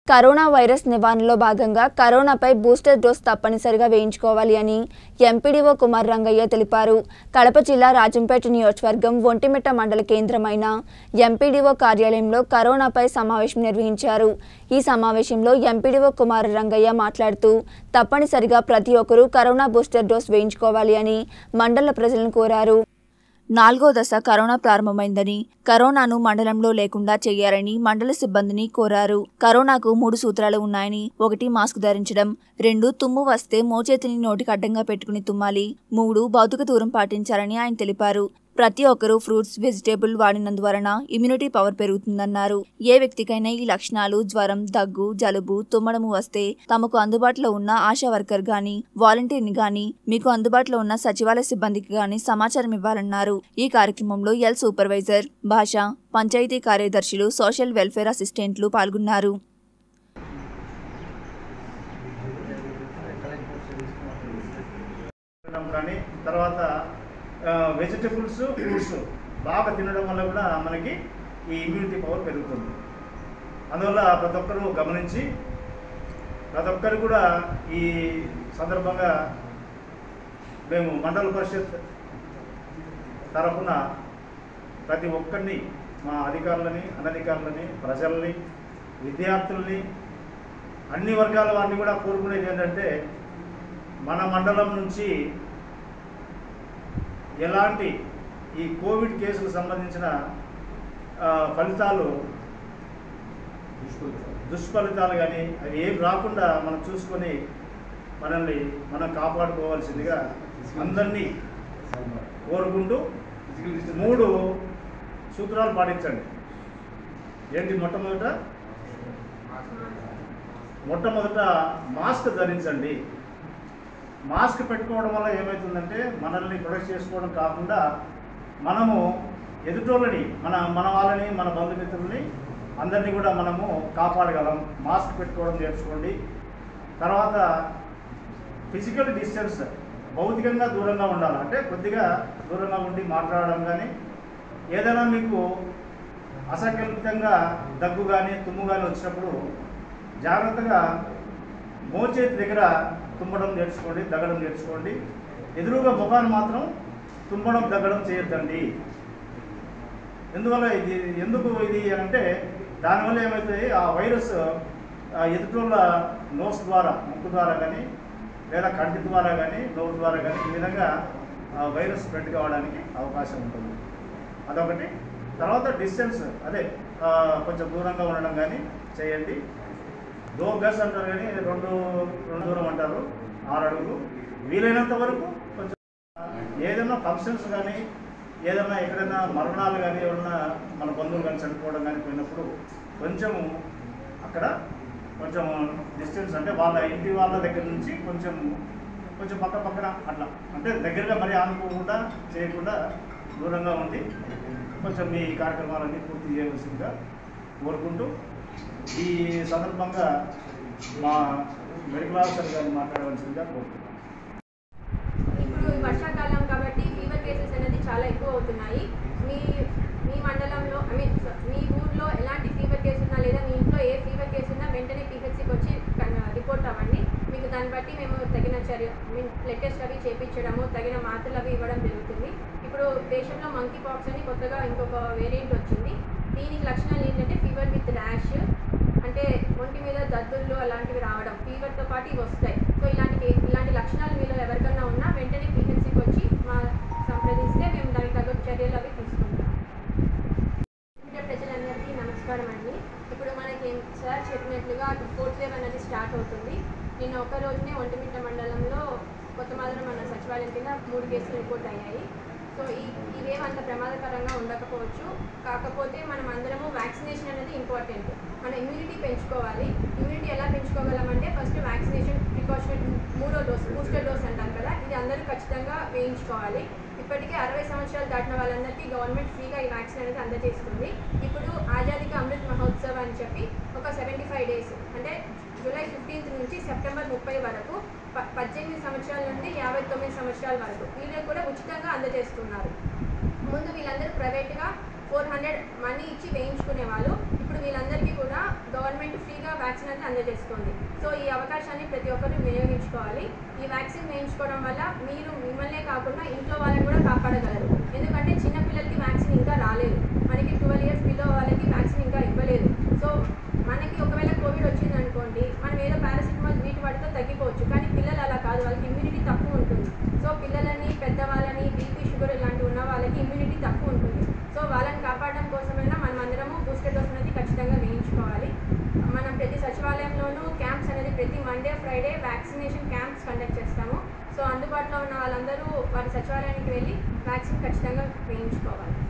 corona virus నివారణలో భాగంగా కరోనాపై బూస్టర్ డోస్ తప్పనిసరిగా వేయించుకోవాలి అని ఎంపీడీఓ కుమార్ రంగయ్య తెలిపారు కడప జిల్లా రాజంపేట నియోజకవర్గం ఒంటిమిట్ట మండల కేంద్రమైన ఎంపీడీఓ కార్యాలయంలో కరోనాపై సమావేశం నిర్వహించారు ఈ సమావేశంలో ఎంపీడీఓ కుమార్ రంగయ్య మాట్లాడుతూ తప్పనిసరిగా ప్రతి ఒక్కరూ కరోనా బూస్టర్ డోస్ వేయించుకోవాలి అని మండల ప్రజలను కోరారు నాలుగో దశ కరోనా ప్రారంభమైందని కరోనాను మండలంలో లేకుండా చేయాలని మండల సిబ్బందిని కోరారు కరోనాకు మూడు సూత్రాలు ఉన్నాయని ఒకటి మాస్క్ ధరించడం రెండు తుమ్ము వస్తే మోచేతిని నోటికి అడ్డంగా పెట్టుకుని తుమ్మాలి మూడు భౌతిక దూరం పాటించాలని ఆయన తెలిపారు ప్రతి ఒక్కరూ ఫ్రూట్స్ వెజిటేబుల్ వాడినందువలన ఇమ్యూనిటీ పవర్ పెరుగుతుందన్నారు ఏ వ్యక్తికైనా ఈ లక్షణాలు జ్వరం దగ్గు జలుబు తుమ్మడము వస్తే తమకు అందుబాటులో ఉన్న ఆశా వర్కర్ గాని వాలంటీర్ని గాని మీకు అందుబాటులో ఉన్న సచివాలయ సిబ్బందికి గాని సమాచారం ఇవ్వాలన్నారు ఈ కార్యక్రమంలో ఎల్ సూపర్వైజర్ భాష పంచాయతీ కార్యదర్శులు సోషల్ వెల్ఫేర్ అసిస్టెంట్లు పాల్గొన్నారు తినడం కానీ తర్వాత వెజిటబుల్స్ ఫ్రూట్స్ బాగా తినడం వల్ల కూడా మనకి ఈ ఇమ్యూనిటీ పవర్ పెరుగుతుంది అందువల్ల ప్రతి ఒక్కరూ గమనించి ప్రతి ఒక్కరు కూడా ఈ సందర్భంగా మేము మండల పరిషత్ తరఫున ప్రతి ఒక్కరిని మా అధికారులని అనధికారులని ప్రజల్ని విద్యార్థుల్ని అన్ని వర్గాల వారిని కూడా కోరుకునేది ఏంటంటే మన మండలం నుంచి ఎలాంటి ఈ కోవిడ్ కేసుకు సంబంధించిన ఆ, ఫలితాలు దుష్ఫలితాలు కానీ అవి ఏం రాకుండా మనం చూసుకొని మనల్ని మనం కాపాడుకోవాల్సిందిగా అందరినీ కోరుకుంటూ మూడు సూత్రాలు పాటించండి ఏంటి మొట్టమొదట మొట్టమొదట మాస్క్ ధరించండి మాస్క్ పెట్టుకోవడం వల్ల ఏమవుతుందంటే మనల్ని ప్రొటెక్ట్ చేసుకోవడం కాకుండా మనము ఎదుటోళ్ళని మన మన వాళ్ళని మన బంధుమిత్రుల్ని అందరినీ కూడా మనము కాపాడగలం మాస్క్ పెట్టుకోవడం నేర్చుకోండి తర్వాత ఫిజికల్ డిస్టెన్స్ భౌతికంగా దూరంగా ఉండాలి అంటే కొద్దిగా దూరంగా ఉండి మాట్లాడడం కానీ ఏదైనా మీకు అసంకల్పితంగా దగ్గు కానీ తుమ్ము కానీ వచ్చినప్పుడు జాగ్రత్తగా మోచేతి దగ్గర తుమ్మడం నేర్చుకోండి దగ్గడం నేర్చుకోండి ఎదురుగా ముఖాన్ని మాత్రం తుమ్మడం దగ్గడం చేయొద్దండి ఎందువల్ల ఇది ఎందుకు ఇది అంటే దానివల్ల ఏమవుతుంది ఆ వైరస్ ఆ ఎదుటోళ్ళ నోస్ ద్వారా ముక్కు ద్వారా కానీ లేదా కంటి ద్వారా కానీ నోరు ద్వారా కానీ ఈ విధంగా ఆ వైరస్ స్ప్రెడ్ కావడానికి అవకాశం ఉంటుంది అదొకటి తర్వాత డిస్టెన్స్ అదే ఆ, కొంచెం దూరంగా ఉండడం కానీ చేయండి దో గస్ అంటారు కానీ రెండు రెండు దూరం అంటారు ఆరు అడుగులు వీలైనంత వరకు కొంచెం ఏదైనా ఫంక్షన్స్ కానీ ఏదైనా ఎక్కడైనా మరణాలు కానీ ఏమన్నా మన బంధువులు కానీ చనిపోవడం కానీ పోయినప్పుడు కొంచెము అక్కడ కొంచెం డిస్టెన్స్ అంటే వాళ్ళ ఇంటి వాళ్ళ దగ్గర నుంచి కొంచెం కొంచెం పక్క పక్కన అట్లా అంటే దగ్గరగా మరీ ఆనుకోకుండా చేయకుండా దూరంగా ఉండి కొంచెం మీ కార్యక్రమాలన్నీ పూర్తి చేయవలసిందిగా కోరుకుంటూ ఈ సందర్భంగా మా మెడికల్ ఆఫీసర్ గారిని మాట్లాడవలసిందిగా కోరుతున్నాను ఇప్పుడు వర్షాకాలం కాబట్టి ఫీవర్ కేసెస్ అనేది చాలా ఎక్కువ అవుతున్నాయి మీ మీ మండలంలో ఐ మీన్ మీ ఊర్లో ఎలాంటి ఫీవర్ కేసు ఉన్నా లేదా మీ ఇంట్లో ఏ ఫీవర్ కేసు ఉన్నా వెంటనే పీహెచ్సికి వచ్చి రిపోర్ట్ అవ్వండి మీకు దాన్ని బట్టి మేము తగిన చర్య ఐ మీన్ బ్లడ్ టెస్ట్ అవి చేయించడము తగిన మాత్రలు అవి ఇవ్వడం జరుగుతుంది ఇప్పుడు దేశంలో మంకీ పాక్స్ అని కొత్తగా ఇంకొక వేరియంట్ వచ్చింది దీనికి లక్షణాలు ఏంటంటే ఫీవర్ విత్ ర్యాష్ అంటే ఒంటి మీద దద్దుళ్ళు అలాంటివి రావడం ఫీవర్తో పాటు ఇవి వస్తాయి సో ఇలాంటి కే- ఇలాంటి లక్షణాలు మీలో ఎవరికన్నా ఉన్నా వెంటనే పీహెచ్సికి వచ్చి మా సంప్రదిస్తే మేము దానికి తగ్గ చర్యలు అవి తీసుకుంటాం ఇంకా ప్రజలందరికీ నమస్కారం అండి ఇప్పుడు మనకి సార్ చెప్పినట్లుగా ఫోర్త్ వేవ్ అనేది స్టార్ట్ అవుతుంది నిన్న ఒక రోజునే ఒంటిమిట్ట మండలంలో కొత్త మాదిరి మన సచివాలయం కింద మూడు కేసులు రిపోర్ట్ అయ్యాయి సో ఈ ఈ వేవ్ అంత ప్రమాదకరంగా ఉండకపోవచ్చు కాకపోతే మనం అందరము వ్యాక్సినేషన్ అనేది ఇంపార్టెంట్ మన ఇమ్యూనిటీ పెంచుకోవాలి ఇమ్యూనిటీ ఎలా పెంచుకోగలమంటే ఫస్ట్ వ్యాక్సినేషన్ ప్రికాషన్ మూడో డోస్ బూస్టర్ డోస్ అంటారు కదా ఇది అందరూ ఖచ్చితంగా వేయించుకోవాలి ఇప్పటికే అరవై సంవత్సరాలు దాటిన వాళ్ళందరికీ గవర్నమెంట్ ఫ్రీగా ఈ వ్యాక్సిన్ అనేది అందజేస్తుంది ఇప్పుడు ఆజాదీకి అమృత్ మహోత్సవ్ అని చెప్పి ఒక సెవెంటీ ఫైవ్ డేస్ అంటే జూలై ఫిఫ్టీన్త్ నుంచి సెప్టెంబర్ ముప్పై వరకు ప పద్దెనిమిది సంవత్సరాల నుండి యాభై తొమ్మిది సంవత్సరాల వరకు వీళ్ళకి కూడా ఉచితంగా అందజేస్తున్నారు ముందు వీళ్ళందరూ ప్రైవేట్గా ఫోర్ హండ్రెడ్ మనీ ఇచ్చి వేయించుకునే వాళ్ళు ఇప్పుడు వీళ్ళందరికీ కూడా గవర్నమెంట్ ఫ్రీగా వ్యాక్సిన్ అనేది అందజేస్తుంది సో ఈ అవకాశాన్ని ప్రతి ఒక్కరు వినియోగించుకోవాలి ఈ వ్యాక్సిన్ వేయించుకోవడం వల్ల మీరు మిమ్మల్నే కాకుండా ఇంట్లో వాళ్ళని కూడా కాపాడగలరు ఎందుకంటే చిన్న పిల్లలకి వ్యాక్సిన్ ఇంకా రాలేదు మనకి ట్వెల్వ్ ఇయర్స్ బిలో వాళ్ళకి వ్యాక్సిన్ ఇంకా ఇవ్వలేదు సో మనకి ఒకవేళ కోవిడ్ వచ్చింది అనుకోండి మనం ఏదో పారాసిటమాల్ వీటి వాటితో తగ్గిపోవచ్చు కానీ పిల్లలు అలా కాదు వాళ్ళకి ఇమ్యూనిటీ తక్కువ ఉంటుంది సో పిల్లలని పెద్దవాళ్ళని బీపీ షుగర్ ఇలాంటివి ఉన్న వాళ్ళకి ఇమ్యూనిటీ తక్కువ ఉంటుంది సో వాళ్ళని కాపాడడం కోసమైనా మనం అందరము బూస్టర్ డోస్ అనేది ఖచ్చితంగా వేయించుకోవాలి మనం ప్రతి సచివాలయంలోనూ క్యాంప్స్ అనేది ప్రతి Monday Friday vaccination camps conduct చేస్తాము సో అందుబాటులో ఉన్న వాళ్ళందరూ వారి సచివాలయానికి వెళ్ళి వ్యాక్సిన్ ఖచ్చితంగా వేయించుకోవాలి